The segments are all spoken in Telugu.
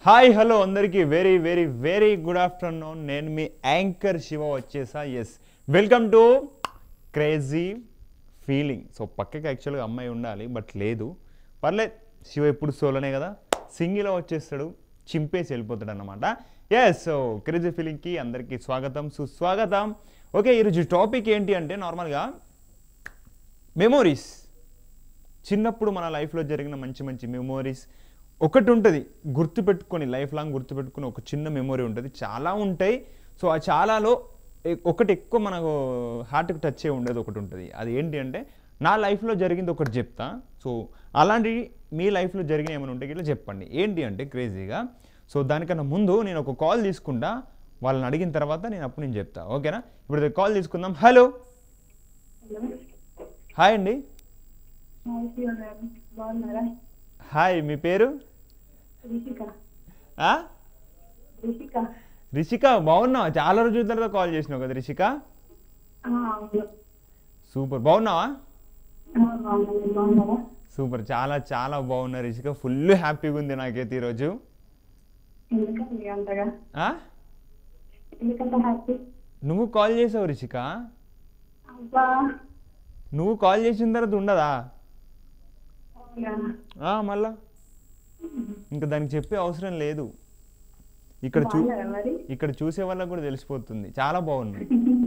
హాయ్ హలో అందరికీ very very very good afternoon నేను మీ యాంకర్ శివ వచ్చేసా yes welcome to crazy feeling so పక్కకి యాక్చువల్గా అమ్మాయి ఉండాలి బట్ లేదు పర్లేదు శివ ఎప్పుడు సోలోనే కదా సింగిలో వచ్చేస్తాడు చింపేసి వెళ్ళిపోతాడు అనమాట ఎస్ సో క్రేజీ ఫీలింగ్కి అందరికీ స్వాగతం సుస్వాగతం ఓకే ఈరోజు టాపిక్ ఏంటి అంటే నార్మల్గా మెమోరీస్ చిన్నప్పుడు మన లైఫ్లో జరిగిన మంచి మంచి మెమోరీస్ ఒకటి ఉంటుంది గుర్తుపెట్టుకొని లైఫ్ లాంగ్ గుర్తుపెట్టుకుని ఒక చిన్న మెమొరీ ఉంటుంది చాలా ఉంటాయి సో ఆ చాలాలో ఎ- ఒకటి ఎక్కువ మనకు హార్ట్కి టచ్ అయ్యి ఉండేది ఒకటి ఉంటుంది అది ఏంటి అంటే నా లైఫ్లో జరిగింది ఒకటి చెప్తా సో అలాంటివి మీ లైఫ్లో జరిగిన ఏమైనా ఉంటే ఇట్లా చెప్పండి ఏంటి అంటే క్రేజీగా సో దానికన్నా ముందు నేను ఒక కాల్ తీసుకుంటా వాళ్ళని అడిగిన తర్వాత నేను అప్పుడు నేను చెప్తా ఓకేనా ఇప్పుడు కాల్ తీసుకుందాం హలో హలో హాయ్ అండి హాయ్ శివ గారు బాగున్నారా హాయ్ మీ పేరు రిషిక ఆ? రిషిక రిషిక బాగున్నావా చాలా రోజుల తర్వాత కాల్ చేసినావు కదా రిషిక ఆ, అవును సూపర్ బాగున్నావా ఆ, బాగున్నా మీరు బాగున్నారా సూపర్ చాలా చాలా బాగున్నా రిషిక ఫుల్ హ్యాపీగా ఉంది నాకైతే ఈరోజు ఎందుకండి అంతగా ఆ? ఎందుకంత హ్యాపీ నువ్వు కాల్ చేసావు రిషిక అబ్బా నువ్వు కాల్ చేసిన తర్వాత ఉండదా అవునా ఆ, మళ్ళా ఇంకా దానికి చెప్పే అవసరం లేదు ఇక్కడ చూ బాగున్నారా మరి ఇక్కడ చూసే వాళ్ళకి కూడా తెలిసిపోతుంది చాలా బాగుంది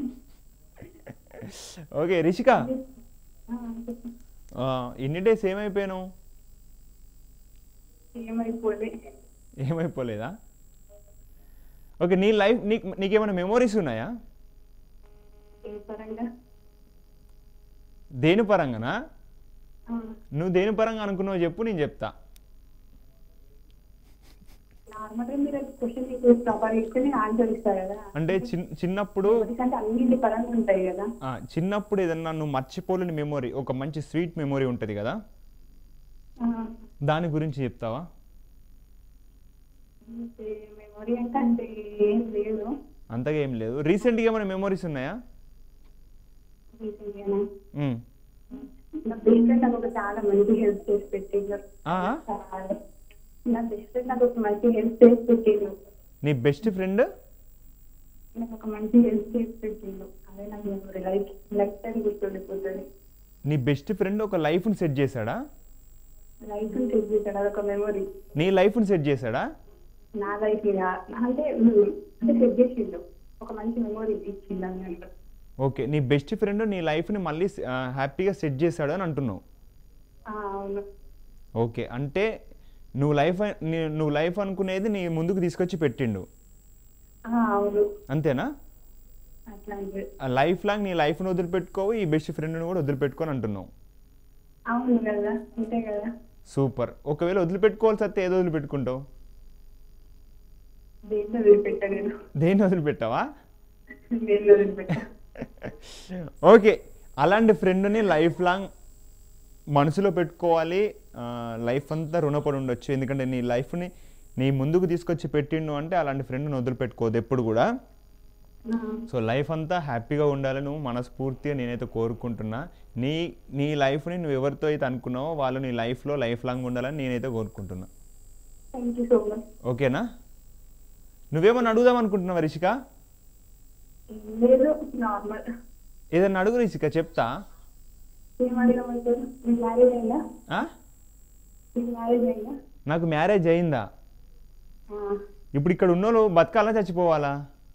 ఓకే రిషిక ఆ, చెప్పు. ఆ, ఇన్ని డేస్ ఏమైపోయాను ఏమైపోలే ఏమైపోలేదా ఓకే నీ లైఫ్ నీకు నీకేమైనా మెమోరీస్ ఉన్నాయా ఏ పరంగా దేని పరంగానా ఆ, నువ్వు దేని పరంగా అనుకున్నావు చెప్పు నేను చెప్తా నార్మల్గా మీరు క్వశ్చన్ మీకు ప్రాపర్ ఇచ్చుకొని ఆన్సర్ ఇస్తారు కదా అంటే చిన్ చిన్నప్పుడు ఎందుకంటే అన్నింటి పరంగా ఉంటాయి కదా ఆ, చిన్నప్పుడు ఏదన్నా నువ్వు మర్చిపోలేని మెమొరీ ఒక మంచి స్వీట్ మెమొరీ ఉంటుంది కదా ఆ, దాని గురించి చెప్తావా అంటే మెమొరీ అంటే అంటే ఏం లేదు అంతగా ఏం లేదు రీసెంట్గా ఏమైనా మెమొరీస్ ఉన్నాయా రీసెంట్గానే ఉమ్. నా బెస్ట్ ఫ్రెండ్ నాకు ఒక చాలా మంచి హెల్ప్ చేసి పెట్టిండు ఆ? చాలా. నా బెస్ట్ ఫ్రెండ్ నాకు ఒక మంచి హెల్ప్ చేసి పెట్టిండు నీ బెస్ట్ ఫ్రెండ్ నాకు ఒక మంచి హెల్ప్ చేసి పెట్టిండు అదే నాకు మెమొరీ లైఫ్ లైఫ్ టైం గుర్తుండిపోతుంది నీ బెస్ట్ ఫ్రెండ్ ఒక లైఫ్ని సెట్ చేశాడా లైఫ్ సెట్ చేశాడు అదొక మెమొరీ నీ లైఫ్ని సెట్ చేశాడా నా లైఫ్ అంటే ఉమ్, అంటే సెట్ చేసిండు ఒక మంచి మెమొరీ ఇచ్చిండు అన్నట్టు ఓకే నీ బెస్ట్ ఫ్రెండ్ నీ లైఫ్ని మళ్ళీ ఆ, హ్యాపీగా సెట్ చేశాడు అని అంటున్నావు ఆ, అవును ఓకే అంటే నువ్వు లైఫ్ అ- నీ- నువ్వు లైఫ్ అనుకునేది నీ ముందుకు తీసుకొచ్చి పెట్టిండు ఆ, అవును అంతేనా అట్లాంటి ఆ లైఫ్ లాంగ్ నీ లైఫ్ని వదిలిపెట్టుకోవు ఈ బెస్ట్ ఫ్రెండ్ని కూడా వదిలిపెట్టుకొని అంటున్నావు అవును కదా అంతే కదా సూపర్ ఒకవేళ వదిలిపెట్టుకోవాల్సి వస్తే ఏదో వదిలిపెట్టుకుంటావు దేంట్లో వదిలిపెట్టా నేను దేన్ని వదిలిపెట్టావా దేంట్లో వదిలిపెట్టా ఓకే అలాంటి ఫ్రెండ్ని లైఫ్ లాంగ్ మనసులో పెట్టుకోవాలి లైఫ్ అంతా రుణపడి ఉండొచ్చు ఎందుకంటే నీ లైఫ్ని నీ ముందుకు తీసుకొచ్చి పెట్టిండు అంటే అలాంటి ఫ్రెండ్ని వదిలిపెట్టుకోవద్దు ఎప్పుడు కూడా ఆ, సో లైఫ్ అంతా హ్యాపీగా ఉండాలని నువ్వు మనస్ఫూర్తిగా నేనైతే కోరుకుంటున్నా నీ నీ లైఫ్ని నువ్వు ఎవరితో అయితే అనుకున్నావో వాళ్ళు నీ లైఫ్లో లైఫ్ లాంగ్ ఉండాలని నేనైతే కోరుకుంటున్నా థ్యాంక్ యూ సో మచ్ ఓకేనా నువ్వేమన్నా అడుగుదాం అనుకుంటున్నావా రిషిక లేదు నార్మల్ ఏదన్నా అడుగు రిషిక చెప్తా ఏం అడగమంటారు మీకు మ్యారేజ్ అయిందా ఆ? మీకు మ్యారేజ్ అయిందా నాకు మ్యారేజ్ అయిందా ఆ, ఇప్పుడు ఇక్కడ ఉన్నోళ్ళు బతకాలా చచ్చిపోవాలా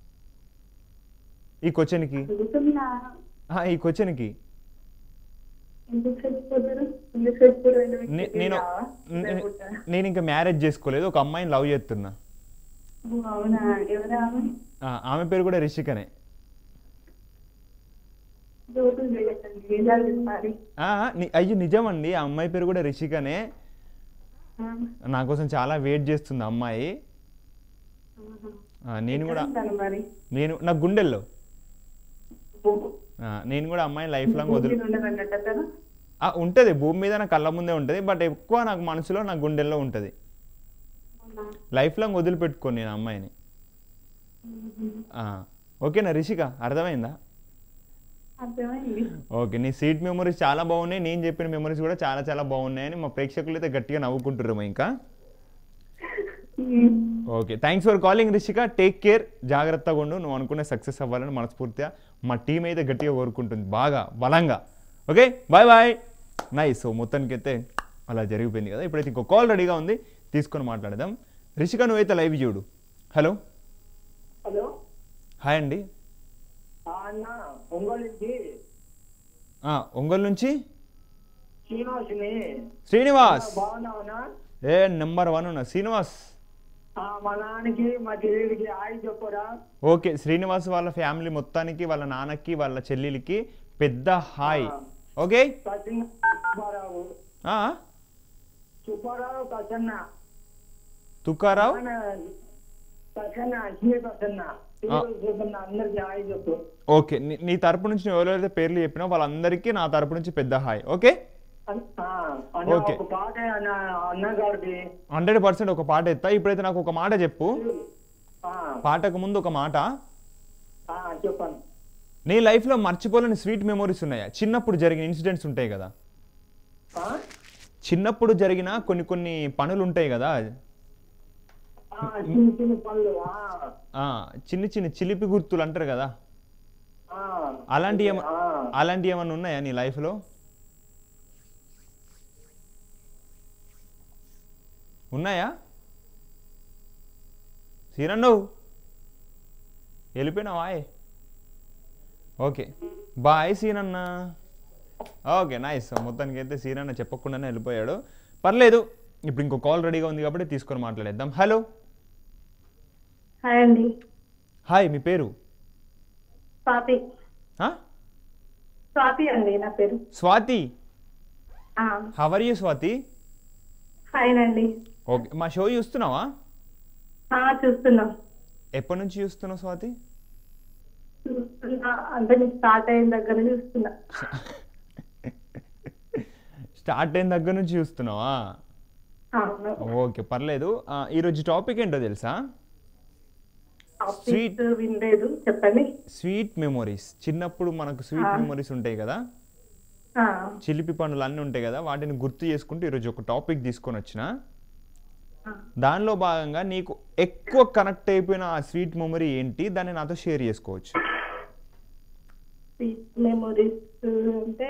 ఈ క్వశ్చన్కి అడుగుతున్నా ఆ, ఈ క్వశ్చన్కి ఎందుకు చచ్చిపోతారు ఎందుకు చచ్చిపోతారు ఎందుకు నే- మీకు నేను రావా? నే- లేకపోతే- నేను ఇంకా మ్యారేజ్ చేసుకోలేదు ఒక అమ్మాయిని లవ్ చేస్తున్నా ఓ, అవునా ఎవరా ఆమె ఆ, ఆమె పేరు కూడా రిషికనే జోకులు చేయకండి నిజాలు చెప్పాలి ఆ, ని- అయ్యో నిజమండి ఆ అమ్మాయి పేరు కూడా రిషికనే ఆ, నా కోసం చాలా వెయిట్ చేస్తుంది ఆ అమ్మాయి ఆహా. ఆ, నేను కూడా ఎక్కడ ఉంటాను మరి నేను నా గుండెల్లో ఓ, ఆ, నేను కూడా అమ్మాయి లైఫ్ లాంగ్ వదిలి భూమిలో ఉండదన్నట్టు అతను ఆ, ఉంటుంది భూమి మీద నా కళ్ళ ముందే ఉంటుంది బట్ ఎక్కువ నాకు మనసులో నా గుండెల్లో ఉంటుంది అవునా? లైఫ్ లాంగ్ వదిలిపెట్టుకోను నేను ఆ అమ్మాయిని మ్మ్. ఆ, ఓకేనా రిషిక అర్థమైందా అర్థమైంది ఓకే నీ సీట్ మెమరీస్ చాలా బాగున్నాయి నేను చెప్పిన మెమరీస్ కూడా చాలా చాలా బాగున్నాయని మా ప్రేక్షకులు అయితే గట్టిగా నవ్వుకుంటుర్రు ఇంకా okay thanks for calling Rishika take care జాగ్రత్తగా ఉండు నువ్వు అనుకునే సక్సెస్ అవ్వాలని మనస్ఫూర్తిగా మా టీం అయితే గట్టిగా కోరుకుంటుంది బాగా బలంగా okay bye bye nice so మొత్తానికి అయితే అలా జరిగిపోయింది కదా ఇప్పుడైతే ఇంకో కాల్ రెడీగా ఉంది తీసుకొని మాట్లాడదాం రిషిక నువ్వైతే లైవ్ చూడు హలో హలో హాయ్ అండి ఆ అన్న ఒంగోలు నుంచి ఆ, ఒంగోలు నుంచి శ్రీనివాసుని శ్రీనివాస్ బాగున్నావునా ఏ నెంబర్ వన్ ఉన్నా శ్రీనివాస్ ఆ, మా నాన్నకి మా చెల్లెలికి ఆయి చెప్పరా ఓకే శ్రీనివాస్ వాళ్ళ ఫ్యామిలీ మొత్తానికి వాళ్ళ నాన్నకి వాళ్ళ చెల్లెలికి పెద్ద హాయ్ ఓకే కసన్న సుబ్బారావు ఆ, సుబ్బారావు కసన్న తుకారావు మన కసన్న శ్రీ కసన్న చూస్తున్న అందరికి ఆయి చెప్పు ఓకే నీ నీ తరపు నుంచి నువ్వు ఎవరైతే పేర్లు చెప్పినావు వాళ్ళందరికీ నా తరపు నుంచి పెద్ద హాయ్ ఓకే అన్- ఆ, అన్న ఓకే. ఒక పాట అన్న అన్నగారిది హండ్రెడ్ పర్సెంట్ ఒక పాట ఎత్తా ఇప్పుడైతే నాకు ఒక మాట చెప్పు ఆ, పాటకు ముందు ఒక మాట ఆ, చెప్పండి నీ లైఫ్లో మర్చిపోలేని స్వీట్ మెమోరీస్ ఉన్నాయా చిన్నప్పుడు జరిగిన ఇన్సిడెంట్స్ ఉంటాయి కదా ఆ? చిన్నప్పుడు జరిగిన కొన్ని కొన్ని పనులు ఉంటాయి కదా ఆ, చిన్న చిన్న పనులు ఆ, ఆ, చిన్న చిన్న చిలిపి గుర్తులు అంటారు కదా ఆ. అలాంటి ఏమ ఆ. అలాంటి ఏమన్నా ఉన్నాయా నీ లైఫ్లో ఉన్నాయా సీరన్ను వెళ్ళిపోయినావా ఓకే బాయ్ సీనన్న ఓకే నైస్ మొత్తానికి అయితే సీనన్న చెప్పకుండానే వెళ్ళిపోయాడు పర్లేదు ఇప్పుడు ఇంకో కాల్ రెడీగా ఉంది కాబట్టి తీసుకొని మాట్లాడేద్దాం హలో హాయ్ అండి హాయ్ మీ పేరు స్వాతి ఆ? స్వాతి అండి నా పేరు స్వాతి ఆ, హవర్ యూ స్వాతి ఫైన్ అండి ఓకే మా షో చూస్తున్నావా ఆ, చూస్తున్నాం ఎప్పటి నుంచి చూస్తున్నావు స్వాతి చూస్తున్నా అంటే మీకు స్టార్ట్ అయిన దగ్గర చూస్తున్నా స్టార్ట్ అయిన దగ్గర నుంచి చూస్తున్నావా అవును ఓకే పర్లేదు ఆ, ఈరోజు టాపిక్ ఏంటో తెలుసా Sweet. టాపిక్ వినలేదు చెప్పండి స్వీట్ మెమొరీస్ చిన్నప్పుడు మనకు స్వీట్ ఆ. మెమొరీస్ ఉంటాయి కదా ఆ, చిలిపి పనులు అన్నీ ఉంటాయి కదా వాటిని గుర్తు చేసుకుంటూ ఈరోజు ఒక టాపిక్ తీసుకొని వచ్చిన ఆ. దానిలో భాగంగా నీకు ఎక్కువ కనెక్ట్ అయిపోయిన ఆ స్వీట్ మెమొరీ ఏంటి దాన్ని నాతో షేర్ చేసుకోవచ్చు స్వీట్ మెమొరీస్ అంటే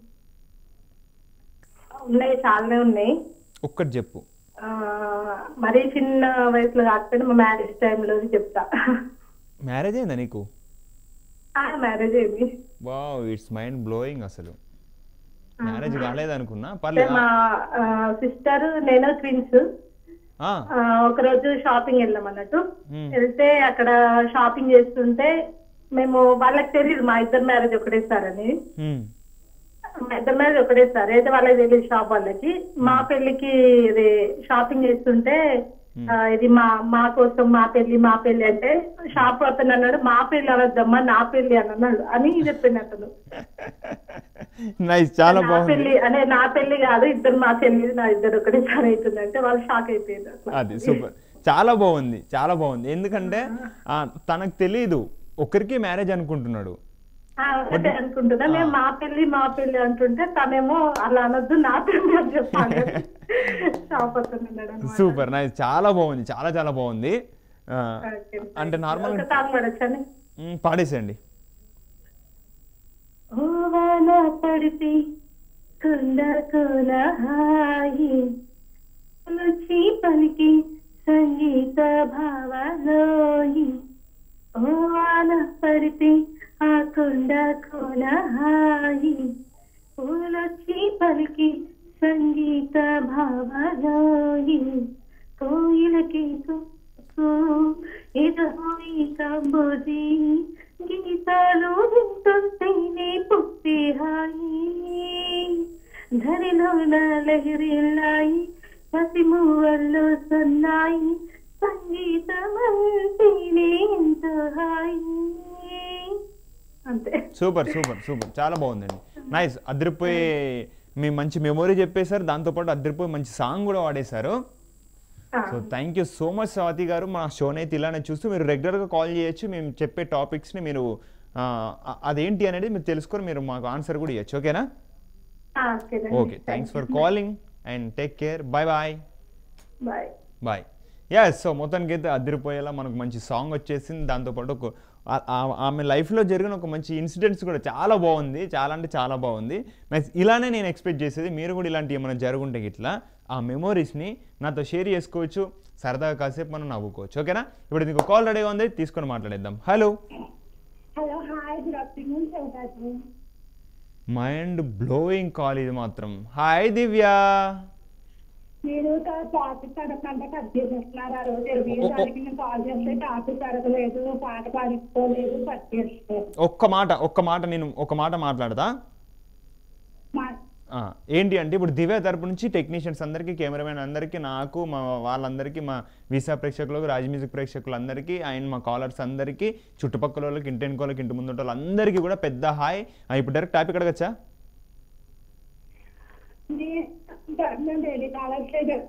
ఉన్నాయి చాలానే ఉన్నాయి ఒక్కటి చెప్పు ఆ, మరీ చిన్న వయసులో కాకపోయినా మా మ్యారేజ్ టైంలో చెప్తా మ్యారేజ్ అయిందా నీకు మ్యారేజ్ అయింది వావ్ ఇట్స్ మైండ్ బ్లోయింగ్ అసలు మ్యారేజ్ కాలేదనుకున్నా అంటే పర్లేదు మా సిస్టర్ నేను ట్విన్స్ ఆ, ఒక రోజు షాపింగ్ వెళ్ళాం అన్నట్టు మ్మ్. వెళ్తే అక్కడ షాపింగ్ చేస్తుంటే మేము వాళ్ళకి తెలియదు మా ఇద్దరు మ్యారేజ్ ఒకటేసారని హ్మ్. మా ఇద్దరు మ్యారేజ్ ఒకటేసారి అయితే వాళ్ళకి తెలియదు షాప్ వాళ్ళకి మా పెళ్లికి ఇది షాపింగ్ చేస్తుంటే ఆ, ఇది మా మా కోసం మా పెళ్లి మా పెళ్లి అంటే షాప్ అతను అన్నాడు మా పెళ్లి అనొద్దమ్మా నా పెళ్లి అని అన్నాడు అని చెప్పింది అతను నైస్ చాలా నా బాగుంది పెళ్లి అంటే నా పెళ్లి కాదు ఇద్దరు మా చెల్లి నా ఇద్దరు ఒకటేసారి అవుతుంది అంటే వాళ్ళు షాక్ అయిపోయింది అట్లా అది సూపర్ చాలా బాగుంది చాలా బాగుంది ఎందుకంటే ఆ, తనకు తెలియదు ఒకరికి మ్యారేజ్ అనుకుంటున్నాడు ఆ, ఒకటే అనుకుంటున్నా మేము మా పెళ్లి మా పెళ్లి అంటుంటే తనేమో అలా అనొద్దు నా పెళ్లి అని చెప్పాలి షాప్ అతను అన్నాడు అన్నమాట. సూపర్ నైస్ చాలా బాగుంది చాలా చాలా బాగుంది ఆ, ఓకే. అంటే నార్మల్ ఒక సాంగ్ పడొచ్చని పాడేసేయండి ఓవాన పడితే కుండ కూల హాయి రుచి పలికి సంగీత భావలోయి ఓవాన పడితే ఆ కుండ కూల హాయి పూలొచ్చి పలికి సంగీత భావలోయి కోయిలకి ఇది కాబోది గీతాలు వింటుంటేనే పుట్టి హాయి ధరిలోన లహరిల్లాయి పసిమువ్వల్లో సన్నాయి సంగీతం అంటేనే ఎంత హాయి అంతే సూపర్ సూపర్ సూపర్ చాలా బాగుందండి నైస్ అదిరిపోయే మీ మంచి మెమొరీ చెప్పేశారు దాంతోపాటు అదిరిపోయి మంచి సాంగ్ కూడా వాడేశారు ఆ, so thank you so much Swathi garu మా షోని అయితే ఇలానే చూస్తూ మీరు రెగ్యులర్గా కాల్ చేయొచ్చు మేము చెప్పే టాపిక్స్ని మీరు ఆ, అ- అదేంటి అనేది మీరు తెలుసుకొని మీరు మాకు ఆన్సర్ కూడా ఇవ్వచ్చు ఓకేనా ఆ, ఓకేనండి. Okay thanks for calling and take care bye bye bye bye yes so మొత్తానికి అయితే అదిరిపోయేలా మనకు మంచి సాంగ్ వచ్చేసింది దాంతోపాటు ఒక ఆ- ఆ- ఆమె లైఫ్లో జరిగిన ఒక మంచి ఇన్సిడెంట్స్ కూడా చాలా బాగుంది చాలా అంటే చాలా బాగుంది నైస్ ఇలానే నేను ఎక్స్పెక్ట్ చేసేది మీరు కూడా ఇలాంటి ఏమైనా జరుగుంటే ఇట్లా ఆ మెమోరీస్ని నాతో షేర్ చేసుకోవచ్చు సరదాగా కాసేపు మనం నవ్వుకోవచ్చు ఓకేనా ఇప్పుడు ఇంకో కాల్ రెడీగా ఉంది తీసుకొని మాట్లాడేద్దాం hello hello hi good afternoon Shivaraju mind blowing call ఇది మాత్రం హాయ్ దివ్య మీరు టాపిక్ అడగకుండా కట్ చేసేస్తున్నారు ఆ రోజు ఇరవై తారీఖు నేను కాల్ చేస్తే టాపిక్ అడగలేదు పాట పాడించుకోలేదు కట్ చేస్తారు ఒక్క మాట ఒక్క మాట నేను ఒక మాట మాట్లాడతా మా ఆ, ఏంటి అంటే ఇప్పుడు దివ్య తరపు నుంచి టెక్నీషియన్స్ అందరికీ కెమెరామెన్ అందరికీ నాకు మా వాళ్ళందరికీ మా వీసా ప్రేక్షకులకు రాజ్ మ్యూజిక్ ప్రేక్షకులందరికీ అండ్ మా కాలర్స్ అందరికీ చుట్టుపక్కల వాళ్ళకి ఇంటి వాళ్ళకి ఇంటి ముందు వాళ్ళందరికీ కూడా పెద్ద హాయ్ ఆ, ఇప్పుడు డైరెక్ట్ టాపిక్ అడగచ్చా నేను డైలీ కాలేజ్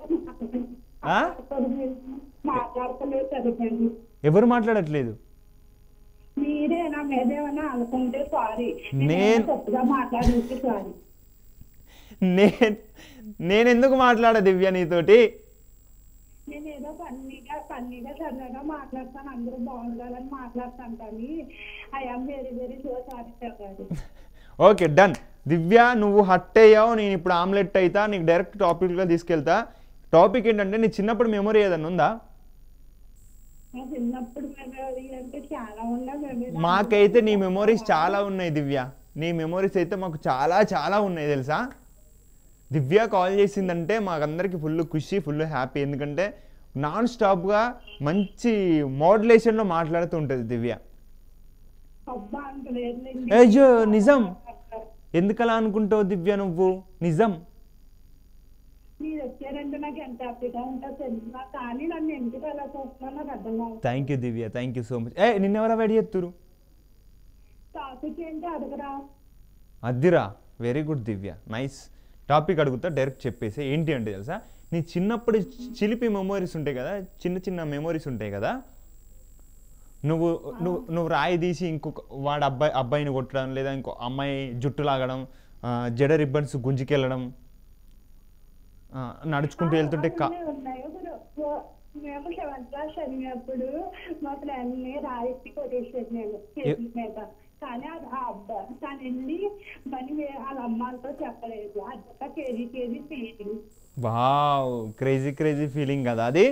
ఆ? మాట్లాడతలేదు చదివాను ఎవరు మాట్లాడట్లేదు మీరే నా మీద ఏమైనా అనుకుంటే సారీ నేను- తప్పుగా మాట్లాడితే సారీ నేను నేను ఎందుకు మాట్లాడ దివ్య నీతోటి నేను ఏదో ఫన్నీగా ఫన్నీగా సరదాగా మాట్లాడతాను అందరూ బాగుండాలని మాట్లాడతాను కానీ I'm very very so sorry చెప్పారు ఓకే డన్ దివ్య నువ్వు హట్ అయ్యావు నేను ఇప్పుడు ఆమ్లెట్ అవుతా నీకు డైరెక్ట్ టాపిక్గా తీసుకెళ్తా టాపిక్ ఏంటంటే నీ చిన్నప్పుడు మెమొరీ ఏదన్నా ఉందా నా చిన్నప్పుడు మెమరీ అంటే చాలా ఉన్నా మెమరీ మాకైతే నీ మెమొరీస్ చాలా ఉన్నాయి దివ్య నీ మెమొరీస్ అయితే మాకు చాలా చాలా ఉన్నాయి తెలుసా దివ్య కాల్ చేసిందంటే మాకందరికి ఫుల్ ఖుషి ఫుల్ హ్యాపీ ఎందుకంటే నాన్ స్టాప్గా మంచి మోడ్యులేషన్లో మాట్లాడుతూ ఉంటుంది దివ్య అబ్బా అంత లేదు అయ్యో నిజం ఎందుకలా అనుకుంటావు దివ్య నువ్వు నిజం మీరు వచ్చారంటే నాకు ఎంత హ్యాపీగా ఉంటుందో తెలుసు కానీ నన్ను ఎందుకు అలా చూస్తున్నా నాకు అర్థం కాదు thank you Divya thank you so much ఏ నిన్నెవరా వెడి చేస్తురు టాపిక్ ఏంటి అడగరా అద్దిరా very good Divya nice topic అడుగుతా డైరెక్ట్ చెప్పేసి ఏంటి అంటే తెలుసా నీ చిన్నప్పుడు చిలిపి మెమోరీస్ ఉంటాయి కదా చిన్న చిన్న మెమోరీస్ ఉంటాయి కదా నువ్వు నువ్వు నువ్వు రాయి తీసి ఇంకొక వాడు అబ్బాయి అబ్బాయిని కొట్టడం లేదా ఇంకో అమ్మాయి జుట్టు లాగడం ఆ, జడ రిబ్బన్స్ గుంజుకెళ్ళడం ఆ, నడుచుకుంటూ వెళ్తుంటే కా అవునే ఉన్నాయి ఒకరు ఓ- మేము సెవెంత్ క్లాస్ చదివినప్పుడు మా ఫ్రెండ్ ని రాయికి కొట్టేసేది నేను చేతుల మీద కానీ అది ఆ అబ్బాయి తను వెళ్ళి మనీ వే- వాళ్ళ అమ్మాలతో చెప్పలేదు అదంతా crazy crazy feeling wow crazy crazy feeling కదా అది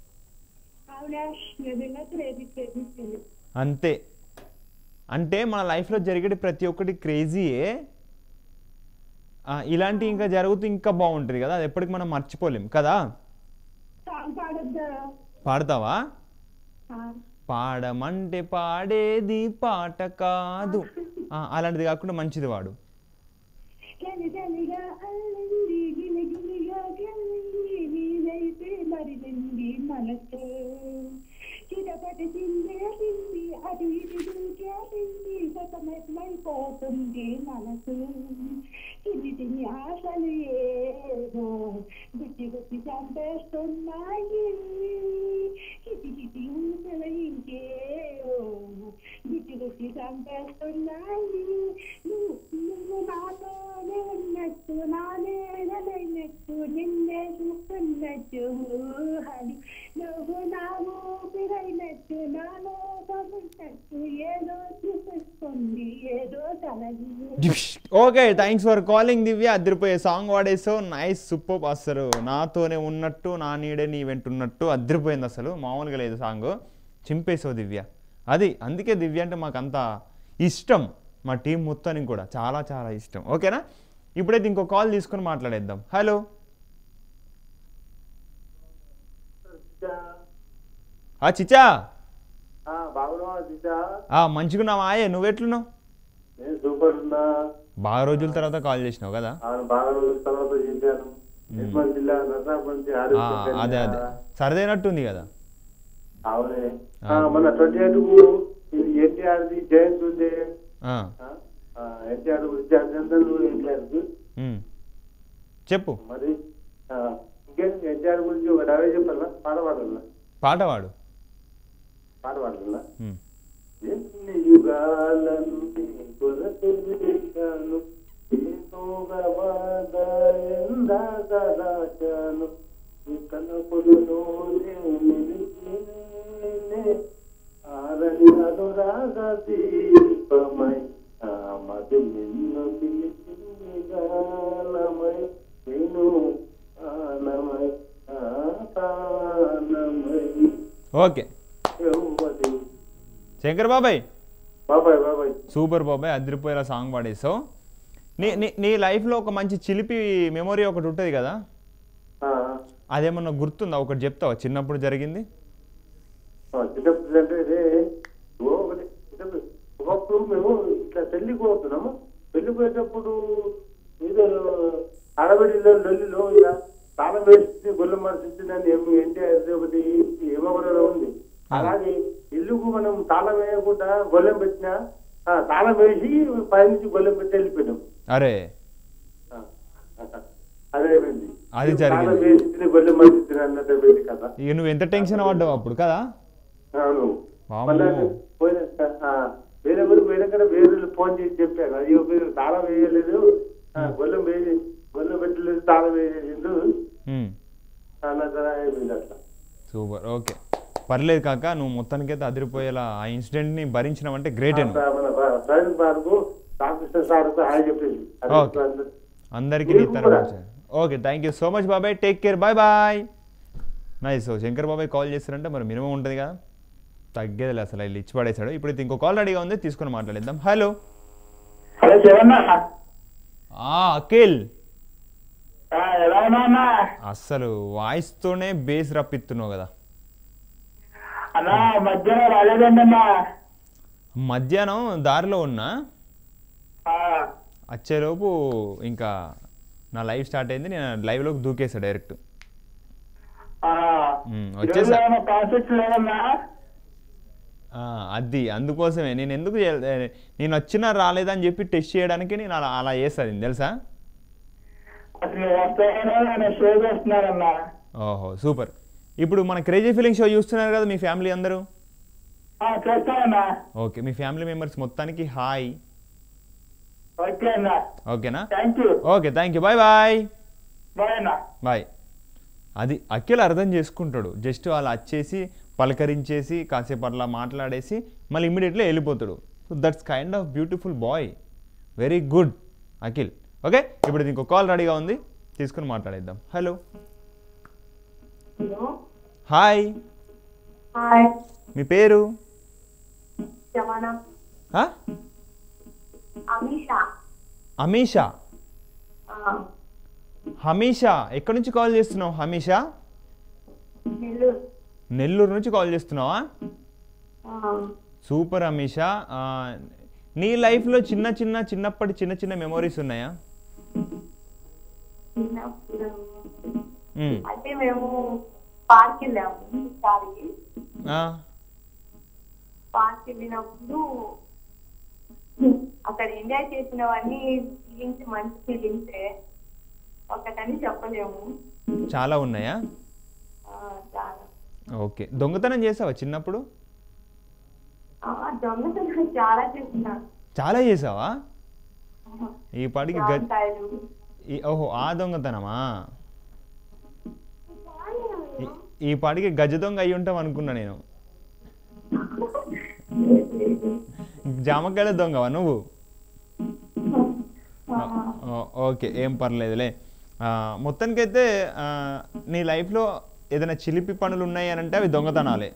అవునా నిజంగా కేజీ కేజీ ఫీలింగ్ అంతే అంటే మన లైఫ్లో జరిగే ప్రతి ఒక్కటి క్రేజీయే ఆ, ఇలాంటి ఇంకా జరుగుతూ ఇంకా బాగుంటుంది కదా అది ఎప్పటికి మనం మర్చిపోలేం కదా సాంగ్ పాడొద్దా పాడతావా ఆ, పాడమంటే పాడేది పాట కాదు ఆ, అలాంటిది కాకుండా మంచిది వాడు చలి చలిగా అల్లింది గిలిగిలిగా గెల్లింది నీదైతే మరిలింది మనసు చిటపటి చిందేసింది అటు ఇటు దూకేసింది సతమతమైపోతుంది మనసు చిన్ని చిన్ని ఆశలు ఏదో గుచ్చి గుచ్చి చంపేస్తున్నాయి కిటి కిటి ఊసలు ఇంకేవో గుచ్చి గుచ్చి చంపేస్తున్నాయి నువ్వు నువ్వు నాతోనే ఉన్నట్టు నా నేనైనట్టు నిన్నే చూస్తున్నట్టు ఊహలు నువ్వు నా ఊపిరైనట్టు నా లోపమున్నట్టు ఏదో చూపిస్తుంది ఏదో కలదు okay thanks for calling Divya అదిరిపోయే సాంగ్ వాడేసావు నైస్ సూపర్ అసలు నాతోనే ఉన్నట్టు నా నీడే నీ వెంటున్నట్టు అదిరిపోయింది అసలు మామూలుగా లేదు సాంగ్ చింపేసావు దివ్య అది అందుకే దివ్య అంటే మాకు అంత ఇష్టం మా టీం మొత్తానికి కూడా చాలా చాలా ఇష్టం ఓకేనా ఇప్పుడైతే ఇంకో కాల్ తీసుకొని మాట్లాడేద్దాం హలో ఆ చిచా బాగున్నావా సీతా ఆ మంచిగున్నావా ఆయే నువ్వెట్లున్నావు నేను సూపర్ ఉన్నా బాగా రోజుల తర్వాత కాల్ చేసినావు కదా అవును బాగా రోజుల తర్వాత చేశాను నిర్మల్ జిల్లా నర్సాపూర్ నుంచి ఆ, ఆరోగ్య అదే అదే సరదైనట్టుంది కదా అవునే ఆ. ఆ, మన ట్వంటీ ఎయిట్ కు ఎన్టీఆర్ ది జయంతి ఉంది ఆ, ఎన్టీఆర్ విద్యార్థులు ఎన్టీఆర్ కు ఉమ్. చెప్పు మరి ఆ, ఇంకేం ఎన్టీఆర్ గురించి ఒక డైవే చెప్పాలా పాట పాడాలా పాట పాడు పాట పాడాలా ఉమ్. ఎన్ని యుగాలను నీ కొరకు వేశాను ఏదోగా వాదా ఎందాక దాచాను కనపుడులోనే నిలిచినే ఆరని అనురాగ దీపమై ఆమది నిన్ను పిలిచింది గానమై నేను ఆనమై ఆనమై ఓకే యవ్వది శంకర్ బాబాయ్ బాబాయ్ బాబాయ్ సూపర్ బాబాయ్ అదిరిపోయేలా సాంగ్ పాడేసావు నీ నీ నీ లైఫ్లో ఒక మంచి చిలిపి మెమొరీ ఒకటి ఉంటుంది కదా ఆ, అదేమన్నా గుర్తుందా ఒకటి చెప్తావా చిన్నప్పుడు జరిగింది ఆ, చిన్నప్పుడు అంటే ఇదే, ఓ ఒకటి చిన్నప్పుడు ఒకప్పుడు మేము ఇట్లా పెళ్లికి పోతున్నాము పెళ్లి పోయేటప్పుడు ఏదో ఆడబిడ్డలో లొల్లిలో ఇక తాళం వేసి గొల్ల మరిచిందని ఏమి ఏంటి అది ఒకటి ఏమవరలో ఉంది అలాగే ఇల్లుకు మనం తాళం వేయకుండా గొల్లెం పెట్టినా ఆ, తాళం వేసి పైనుంచి గొల్లెం పెట్టి వెళ్ళిపోయినాం అరే ఆ, అదేమైంది అది జరిగింది. తాళం వేసి గొల్లెం మరిచింది అన్నట్టు పోయింది కదా ఇక నువ్వు ఎంత టెన్షన్ పడ్డావు అప్పుడు కదా అవును వామ్మో. మళ్ళా పోయిన ఆ, వేరే ఊరికి పోయినాక వేరే వాళ్ళు ఫోన్ చేసి చెప్పారు అయ్యో మీరు తాళం వేయలేదు ఆ, గొల్లెం వేసి గొల్లెం పెట్టలేదు తాళం వేసేసిండు ఉమ్, అన్నట్టు అయిపోయింది అట్లా సూపర్ ఓకే పర్లేదు కాక నువ్వు మొత్తానికైతే అదిరిపోయేలా ఆ ఇన్సిడెంట్ని భరించినావంటే గ్రేట్ నువ్వు మన ప్రవీణ్ బాబుకు రామకృష్ణ సార్కు హాయ్ చెప్పేసి అది ఓకే. అందరూ- అందరికీ మీరు నీ తరఫు కూడా. నుంచి. Okay thank you so much బాబాయ్ take care bye bye nice so Shankar బాబాయ్ కాల్ చేస్తారంటే మరి మినిమం ఉంటుంది కదా తగ్గేదిలే అసలు వీళ్ళు ఇచ్చి పడేశాడు ఇప్పుడు ఇంకో కాల్ రెడీగా ఉంది తీసుకొని మాట్లాడేద్దాం హలో హలో శివన్న ఆ అఖిల్ ఆ, ఎలా ఉన్నా అస్సలు వాయిస్తోనే బేస్ రప్పిస్తున్నావు కదా అన్నా మధ్యాహ్నం రాలేదండి అన్నా మధ్యాహ్నం దారిలో ఉన్నా ఆ, వచ్చేలోపు ఇంకా నా లైవ్ స్టార్ట్ అయింది నేను లైవ్లోకి దూకేసా డైరెక్ట్ ఆ. ఉమ్, ఈరోజు వచ్చేసా ఏమైనా కాన్సెప్ట్స్ లేదన్నా ఆ, అది అందుకోసమే నేను ఎందుకు చేయ- నేను వచ్చినా రాలేదని చెప్పి టెస్ట్ చేయడానికి నేను అలా అలా చేస్తాను తెలుసా అసలు వస్తాయని నేను షో చేస్తున్నానన్నా ఓహో సూపర్ ఇప్పుడు మన క్రేజీ ఫీలింగ్ షో చూస్తున్నారు కదా మీ ఫ్యామిలీ అందరూ ఆ, చేస్తానన్నా ఓకే మీ ఫ్యామిలీ మెంబర్స్ మొత్తానికి హాయ్ ఓకే అన్నా ఓకేనా thank you okay thank you bye bye bye అన్నా బాయ్ అది అఖిల్ అర్థం చేసుకుంటాడు జస్ట్ అలా వచ్చేసి పలకరించేసి కాసేపు అట్లా మాట్లాడేసి మళ్ళీ ఇమ్మీడియట్లీ వెళ్ళిపోతాడు so that's kind of beautiful boy very good Akhil okay ఇప్పుడు ఇంకో కాల్ రెడీగా ఉంది తీసుకుని మాట్లాడేద్దాం హలో హలో హాయ్ హాయ్ మీ పేరు జమానా హా? అమీషా అమీషా ఆ, హమీషా ఎక్కడి నుంచి కాల్ చేస్తున్నావు హమీషా నెల్లూరు నెల్లూరు నుంచి కాల్ చేస్తున్నావా ఆ, సూపర్ అమీషా ఆ, నీ లైఫ్లో చిన్న చిన్న చిన్నప్పటి చిన్న చిన్న మెమోరీస్ ఉన్నాయా చిన్నప్పుడు మ్, అంటే మేము పార్క్ వెళ్ళాము ఈసారి ఆ, పార్క్ వెళ్ళినప్పుడు అక్కడ ఎంజాయ్ చేసినవన్నీ ఫీలింగ్స్ మంచి ఫీలింగ్సే ఒకటని చెప్పలేము చాలా ఉన్నాయా ఆ, చాలా ఓకే దొంగతనం చేసావా చిన్నప్పుడు ఆ, దొంగతనం చాలా చేసిన చాలా చేసావా ఈ పాటికి గజ్ జామకాయలు ఈ- ఓహో ఆ దొంగతనమా ఈ- ఈ పాటికి గజ దొంగ అయి ఉంటాం అనుకున్నా నేను జామకాయల దొంగవా నువ్వు ఆ, ఓ- ఓకే ఏం పర్లేదులే ఆ, మొత్తానికైతే ఆ, నీ లైఫ్లో ఏదైనా చిలిపి పనులు ఉన్నాయి అని అంటే అవి దొంగతనాలే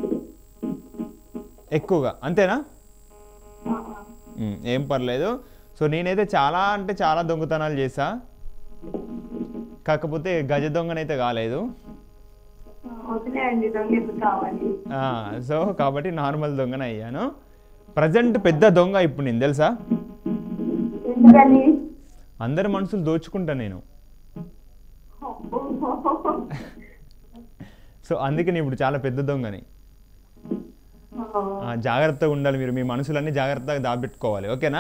ఎక్కువగా అంతేనా ఆ, ఉమ్, ఏం పర్లేదు సో నేనైతే చాలా అంటే చాలా దొంగతనాలు చేశా కాకపోతే గజ దొంగనైతే కాలేదు వదిలేయండి దొంగ ఎందుకు కావాలి ఆ, సో కాబట్టి నార్మల్ దొంగన అయ్యాను ప్రజెంట్ పెద్ద దొంగ ఇప్పుడు నేను తెలుసా ఎందుకని అందరి మనసులు దోచుకుంటా నేను సో అందుకే నేను ఇప్పుడు చాలా పెద్ద దొంగని ఆ, జాగ్రత్తగా ఉండాలి మీరు మీ మనసులన్నీ జాగ్రత్తగా దాబెట్టుకోవాలి ఓకేనా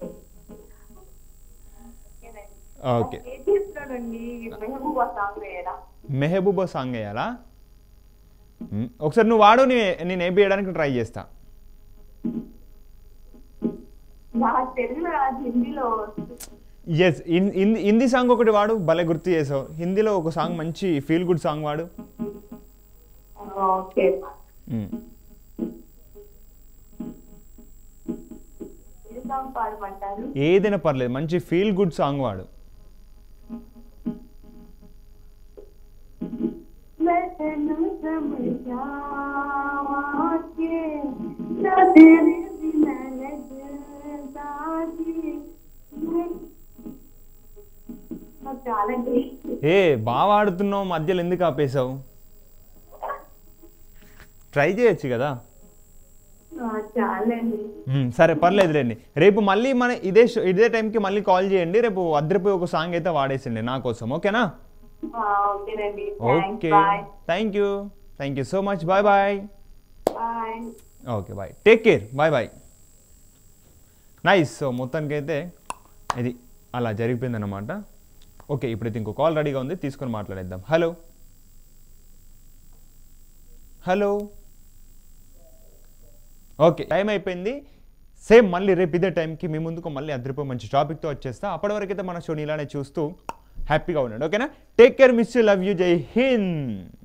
ఓకే కేజీఎఫ్ లో నుండి మెహబూబా సాంగ్ వేయరా మెహబూబా సాంగ్ వేయాలా మ్, ఒకసారి నువ్వు వాడు నే- నేను వేయడానికి ట్రై చేస్తా నాకు తెలుగు రాదు హిందీలో ఎస్ హిందీ సాంగ్ ఒకటి వాడు భలే గుర్తు చేసావు హిందీలో ఒక సాంగ్ మంచి ఫీల్ గుడ్ సాంగ్ వాడు ఓకే మ్మ్. ఏ సాంగ్ పాడమంటారు ఏదైనా పర్లేదు మంచి ఫీల్ గుడ్ సాంగ్ వాడు वतन समझावा के न तेरे बिना लगता जी నాకు చాలండి ఏ బాగా ఆడుతున్నావు మధ్యలో ఎందుకు ఆపేశావు ట్రై చేయొచ్చు కదా ఆ, చాలండి మ్మ్, సరే పర్లేదు రండి రేపు మళ్ళీ మన ఇదే షో- ఇదే టైంకి మళ్ళీ కాల్ చేయండి రేపు అద్దరిపోయి ఒక సాంగ్ అయితే వాడేసిండి నా కోసం ఓకేనా ఆ, ఓకేనండి okay bye thank you thank you so much bye bye bye okay bye take care bye bye nice so మొత్తానికైతే ఇది అలా జరిగిపోయిందన్నమాట ఓకే ఇప్పుడైతే ఇంకో కాల్ రెడీగా ఉంది తీసుకొని మాట్లాడేద్దాం హలో హలో ఓకే టైం అయిపోయింది సేమ్ మళ్ళీ రేపు ఇదే టైంకి మీ ముందుకు మళ్ళీ అదిరిపో మంచి టాపిక్తో వచ్చేస్తా అప్పటి వరకైతే మన షోని ఇలానే చూస్తూ హ్యాపీగా ఉండండి ఓకేనా take care miss you love you Jai Hind